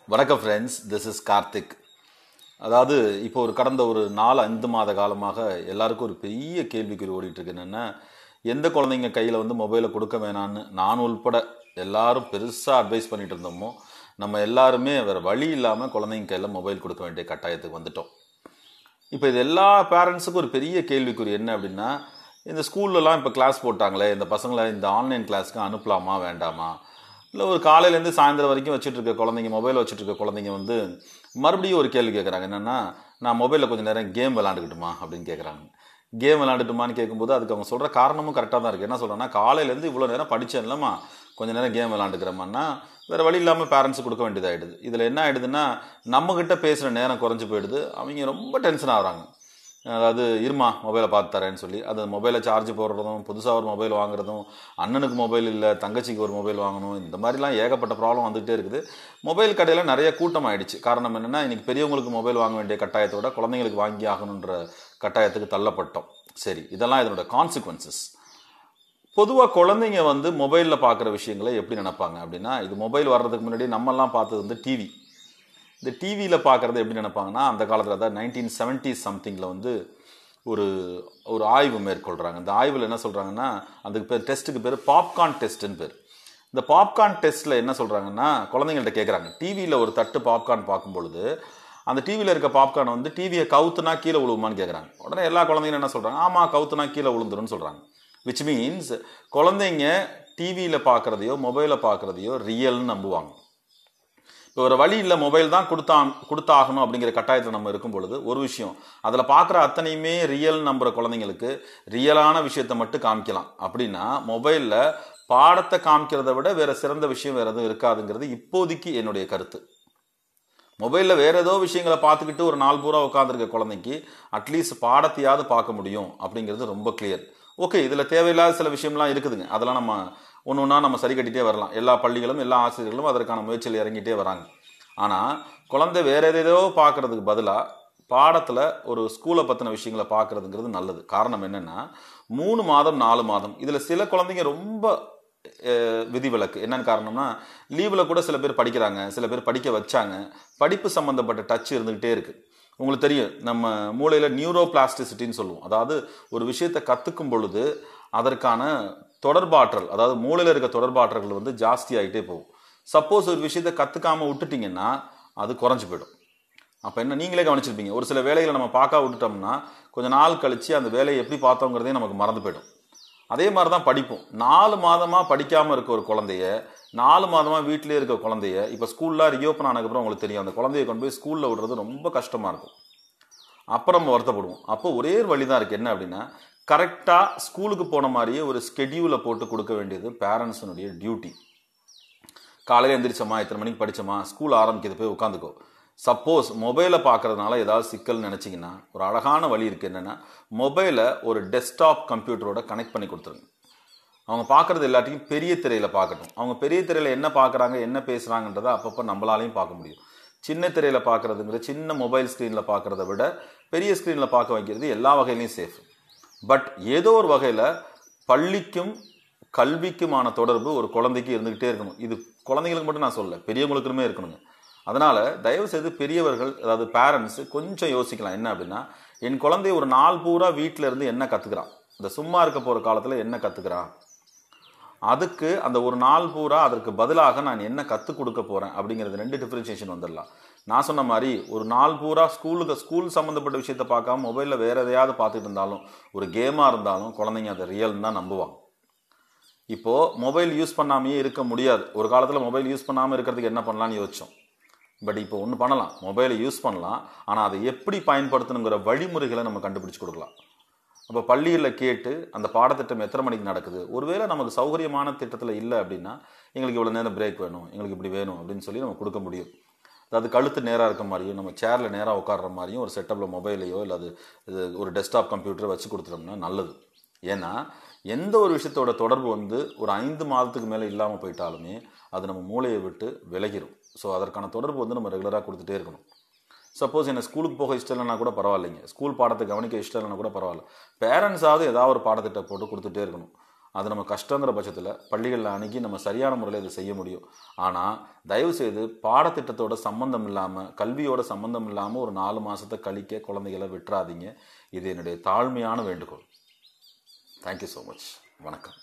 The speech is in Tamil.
வணக்கம் ஃப்ரெண்ட்ஸ் திஸ் இஸ் கார்த்திக் அதாவது இப்போ ஒரு கடந்த ஒரு நாலு ஐந்து மாத காலமாக எல்லாருக்கும் ஒரு பெரிய கேள்விக்குறி ஓடிட்டு இருக்கு என்னென்னா எந்த குழந்தைங்க கையில் வந்து மொபைலை கொடுக்க வேணான்னு நான் உள்பட எல்லாரும் பெருசாக அட்வைஸ் பண்ணிட்டு இருந்தோமோ நம்ம எல்லாருமே வேறு வழி இல்லாமல் குழந்தைங்க கையில் மொபைல் கொடுக்க வேண்டிய கட்டாயத்துக்கு வந்துட்டோம் இப்போ இது எல்லா பேரண்ட்ஸுக்கும் ஒரு பெரிய கேள்விக்குறி என்ன அப்படின்னா இந்த ஸ்கூல்லலாம் இப்போ கிளாஸ் போட்டாங்களே இந்த பசங்களை இந்த ஆன்லைன் கிளாஸ்க்கு அனுப்பலாமா வேண்டாமா இல்லை ஒரு காலையிலேருந்து சாயந்தரம் வரைக்கும் வச்சுட்டு இருக்க குழந்தைங்க மொபைல் வச்சுட்டு இருக்க குழந்தைங்க வந்து மறுபடியும் ஒரு கேள்வி கேட்குறாங்க என்னென்னா நான் மொபைலில் கொஞ்சம் நேரம் கேம் விளாண்டுக்கிட்டுமா அப்படின்னு கேட்குறாங்க கேம் விளாண்டுட்டுமான்னு கேட்கும்போது அதுக்கு அவங்க சொல்கிற காரணமும் கரெக்டாக தான் இருக்குது என்ன சொல்கிறேன்னா காலையிலேருந்து இவ்வளோ நேரம் படித்தேன் இல்லைம்மா கொஞ்சம் நேரம் கேம் விளாண்டுக்கிறோம்னா வேறு வழி இல்லாமல் பேரண்ட்ஸ் கொடுக்க வேண்டியதாகிடுது இதில் என்ன ஆகிடுதுன்னா நம்மக்கிட்ட பேசுகிற நேரம் குறைஞ்சி போயிடுது அவங்க ரொம்ப டென்ஷன் ஆகுறாங்க அதாவது இருமா மொபைலை பார்த்து தரேன்னு சொல்லி அது மொபைலை சார்ஜ் போடுறதும் புதுசாக ஒரு மொபைல் வாங்குறதும் அண்ணனுக்கு மொபைல் இல்லை தங்கச்சிக்கு ஒரு மொபைல் வாங்கணும் இந்த மாதிரிலாம் ஏகப்பட்ட ப்ராப்ளம் வந்துகிட்டே இருக்குது மொபைல் கடையில் நிறைய கூட்டம் ஆயிடுச்சு காரணம் என்னென்னா இன்றைக்கி பெரியவங்களுக்கு மொபைல் வாங்க வேண்டிய கட்டாயத்தோட குழந்தைங்களுக்கு வாங்கி ஆகணுன்ற கட்டாயத்துக்கு தள்ளப்பட்டோம் சரி இதெல்லாம் இதனோட கான்சிக்வன்சஸ் பொதுவாக குழந்தைங்க வந்து மொபைலில் பார்க்குற விஷயங்களை எப்படி நினைப்பாங்க அப்படின்னா இது மொபைல் வர்றதுக்கு முன்னாடி நம்மெல்லாம் பார்த்தது வந்து டிவி இந்த டிவியில் பார்க்குறது எப்படி நினைப்பாங்கன்னா அந்த காலத்தில் அதாவது நைன்டீன் செவன்ட்டி சம்திங்கில் வந்து ஒரு ஒரு ஆய்வு மேற்கொள்கிறாங்க இந்த ஆய்வில் என்ன சொல்கிறாங்கன்னா அதுக்கு பேர் டெஸ்ட்டுக்கு பேர் பாப்கார்ன் டெஸ்ட்டுன்னு பேர் இந்த பாப்கார்ன் டெஸ்ட்டில் என்ன சொல்கிறாங்கன்னா குழந்தைங்கள்ட்ட கேட்குறாங்க டிவியில் ஒரு தட்டு பாப்கார்ன் பார்க்கும் பொழுது அந்த டிவியில் இருக்க பாப்கார்ன் வந்து டிவியை கவுத்துனா கீழே விழுவுமான்னு கேட்குறாங்க உடனே எல்லா குழந்தைங்களும் என்ன சொல்கிறாங்க ஆமாம் கவுத்துனா கீழே விழுந்துருன்னு சொல்கிறாங்க விச் மீன்ஸ் குழந்தைங்க டிவியில் பார்க்குறதையோ மொபைலில் பார்க்குறதையோ ரியல்னு நம்புவாங்க இப்போ ஒரு வழி இல்லை மொபைல் தான் கொடுத்தா கொடுத்தாகணும் அப்படிங்கிற கட்டாயத்தில் நம்ம இருக்கும் பொழுது ஒரு விஷயம் அதில் பார்க்குற அத்தனையுமே ரியல் நம்புகிற குழந்தைங்களுக்கு ரியலான விஷயத்தை மட்டும் காமிக்கலாம் அப்படின்னா மொபைலில் பாடத்தை காமிக்கிறத விட வேறு சிறந்த விஷயம் வேறு எதுவும் இருக்காதுங்கிறது இப்போதைக்கு என்னுடைய கருத்து மொபைலில் வேறு ஏதோ விஷயங்களை பார்த்துக்கிட்டு ஒரு நாள் பூரா உட்காந்துருக்க குழந்தைக்கு அட்லீஸ்ட் பாடத்தையாவது பார்க்க முடியும் அப்படிங்கிறது ரொம்ப கிளியர் ஓகே இதில் தேவையில்லாத சில விஷயம்லாம் இருக்குதுங்க அதெல்லாம் நம்ம ஒன்று ஒன்றா நம்ம சரி கட்டிகிட்டே வரலாம் எல்லா பள்ளிகளும் எல்லா ஆசிரியர்களும் அதற்கான முயற்சியில் இறங்கிட்டே வராங்க ஆனால் குழந்தை வேற ஏதேதோ பார்க்கறதுக்கு பதிலாக பாடத்தில் ஒரு ஸ்கூலை பற்றின விஷயங்களை பார்க்குறதுங்கிறது நல்லது காரணம் என்னென்னா மூணு மாதம் நாலு மாதம் இதில் சில குழந்தைங்க ரொம்ப விதிவிலக்கு என்னன்னு காரணம்னா லீவில் கூட சில பேர் படிக்கிறாங்க சில பேர் படிக்க வச்சாங்க படிப்பு சம்மந்தப்பட்ட டச் இருந்துக்கிட்டே இருக்குது உங்களுக்கு தெரியும் நம்ம மூளையில் நியூரோ பிளாஸ்டிசிட்டின்னு சொல்லுவோம் அதாவது ஒரு விஷயத்தை கற்றுக்கும் பொழுது அதற்கான தொடர்பாற்றல் அதாவது மூளையில் இருக்க தொடர்பாற்றல்கள் வந்து ஜாஸ்தி ஆகிட்டே போகும் சப்போஸ் ஒரு விஷயத்தை கற்றுக்காமல் விட்டுட்டிங்கன்னா அது குறைஞ்சி போயிடும் அப்போ என்ன நீங்களே கவனிச்சிருப்பீங்க ஒரு சில வேலைகளை நம்ம பார்க்க விட்டுட்டோம்னா கொஞ்சம் நாள் கழித்து அந்த வேலையை எப்படி பார்த்தோங்கிறதே நமக்கு மறந்து போயிடும் அதே மாதிரி தான் படிப்போம் நாலு மாதமாக படிக்காமல் இருக்க ஒரு குழந்தைய நாலு மாதமாக வீட்டிலே இருக்க குழந்தைய இப்போ ஸ்கூல்லாம் ரீஓப்பன் ஆனதுக்கப்புறம் உங்களுக்கு தெரியும் அந்த குழந்தைய கொண்டு போய் ஸ்கூலில் விடுறது ரொம்ப கஷ்டமாக இருக்கும் அப்புறம் நம்ம வருத்தப்படுவோம் அப்போ ஒரே ஒரு வழி தான் இருக்குது என்ன அப்படின்னா கரெக்டாக ஸ்கூலுக்கு போன மாதிரியே ஒரு ஸ்கெடியூலை போட்டு கொடுக்க வேண்டியது பேரண்ட்ஸினுடைய டியூட்டி காலையில் எந்திரிச்சோமா இத்தனை மணிக்கு படித்தோமா ஸ்கூல் ஆரம்பிக்கிறது போய் உட்காந்துக்கோ சப்போஸ் மொபைலை பார்க்குறதுனால ஏதாவது சிக்கல் நினச்சிங்கன்னா ஒரு அழகான வழி இருக்குது என்னென்னா மொபைலை ஒரு டெஸ்க்டாப் கம்ப்யூட்டரோட கனெக்ட் பண்ணி கொடுத்துருங்க அவங்க பார்க்குறது எல்லாத்தையும் பெரிய திரையில் பார்க்கட்டும் அவங்க பெரிய திரையில் என்ன பார்க்குறாங்க என்ன பேசுகிறாங்கன்றதை அப்பப்போ நம்மளாலையும் பார்க்க முடியும் சின்ன திரையில் பார்க்குறதுங்கிற சின்ன மொபைல் ஸ்க்ரீனில் பார்க்குறத விட பெரிய ஸ்க்ரீனில் பார்க்க வைக்கிறது எல்லா வகையிலையும் சேஃப் பட் ஏதோ ஒரு வகையில் பள்ளிக்கும் கல்விக்குமான தொடர்பு ஒரு குழந்தைக்கு இருந்துக்கிட்டே இருக்கணும் இது குழந்தைங்களுக்கு மட்டும் நான் சொல்ல பெரியவங்களுக்குமே இருக்கணுங்க அதனால் தயவு செய்து பெரியவர்கள் அதாவது பேரண்ட்ஸு கொஞ்சம் யோசிக்கலாம் என்ன அப்படின்னா என் குழந்தை ஒரு நாள் பூரா வீட்டில் இருந்து என்ன கற்றுக்கிறான் இந்த சும்மா இருக்க போகிற காலத்தில் என்ன கற்றுக்கிறான் அதுக்கு அந்த ஒரு நாள் பூரா அதற்கு பதிலாக நான் என்ன கற்றுக் கொடுக்க போகிறேன் அப்படிங்கிறது ரெண்டு டிஃப்ரென்சியேஷன் வந்துடலாம் நான் சொன்ன மாதிரி ஒரு நாள் பூரா ஸ்கூலுக்கு ஸ்கூல் சம்மந்தப்பட்ட விஷயத்தை பார்க்காம மொபைலில் வேறு எதையாவது பார்த்துட்டு இருந்தாலும் ஒரு கேமாக இருந்தாலும் குழந்தைங்க அதை ரியல்னு தான் நம்புவாங்க இப்போது மொபைல் யூஸ் பண்ணாமையே இருக்க முடியாது ஒரு காலத்தில் மொபைல் யூஸ் பண்ணாமல் இருக்கிறதுக்கு என்ன பண்ணலான்னு யோசித்தோம் பட் இப்போ ஒன்று பண்ணலாம் மொபைலை யூஸ் பண்ணலாம் ஆனால் அதை எப்படி பயன்படுத்தணுங்கிற வழிமுறைகளை நம்ம கண்டுபிடிச்சு கொடுக்கலாம் அப்போ பள்ளியில் கேட்டு அந்த பாடத்திட்டம் எத்தனை மணிக்கு நடக்குது ஒருவேளை நமக்கு சௌகரியமான திட்டத்தில் இல்லை அப்படின்னா எங்களுக்கு இவ்வளோ நேரம் பிரேக் வேணும் எங்களுக்கு இப்படி வேணும் அப்படின்னு சொல்லி நம்ம கொடுக்க முடியும் அதாவது கழுத்து நேராக இருக்க மாதிரியும் நம்ம சேரில் நேராக உட்கார்ற மாதிரியும் ஒரு செட்டப்பில் மொபைலையோ இல்லை அது இது ஒரு டெஸ்க்டாப் கம்ப்யூட்டரை வச்சு கொடுத்துட்டோம்னா நல்லது ஏன்னா எந்த ஒரு விஷயத்தோட தொடர்பு வந்து ஒரு ஐந்து மாதத்துக்கு மேலே இல்லாமல் போயிட்டாலுமே அது நம்ம மூளையை விட்டு விலகிரும் ஸோ அதற்கான தொடர்பு வந்து நம்ம ரெகுலராக கொடுத்துட்டே இருக்கணும் சப்போஸ் என்ன ஸ்கூலுக்கு போக இஷ்டம் இல்லைனா கூட பரவாயில்லைங்க ஸ்கூல் பாடத்தை கவனிக்க இஷ்டம் இல்லைனா கூட பரவாயில்ல பேரண்ட்ஸாவது ஏதாவது ஒரு பாடத்திட்டம் போட்டு கொடுத்துட்டே இருக்கணும் அது நம்ம கஷ்டங்கிற பட்சத்தில் பள்ளிகளில் அணுகி நம்ம சரியான முறையில் இதை செய்ய முடியும் ஆனால் தயவுசெய்து பாடத்திட்டத்தோட சம்மந்தம் இல்லாமல் கல்வியோட சம்மந்தம் இல்லாமல் ஒரு நாலு மாதத்தை கழிக்க குழந்தைகளை விட்டுறாதீங்க இது என்னுடைய தாழ்மையான வேண்டுகோள் தேங்க்யூ ஸோ மச் வணக்கம்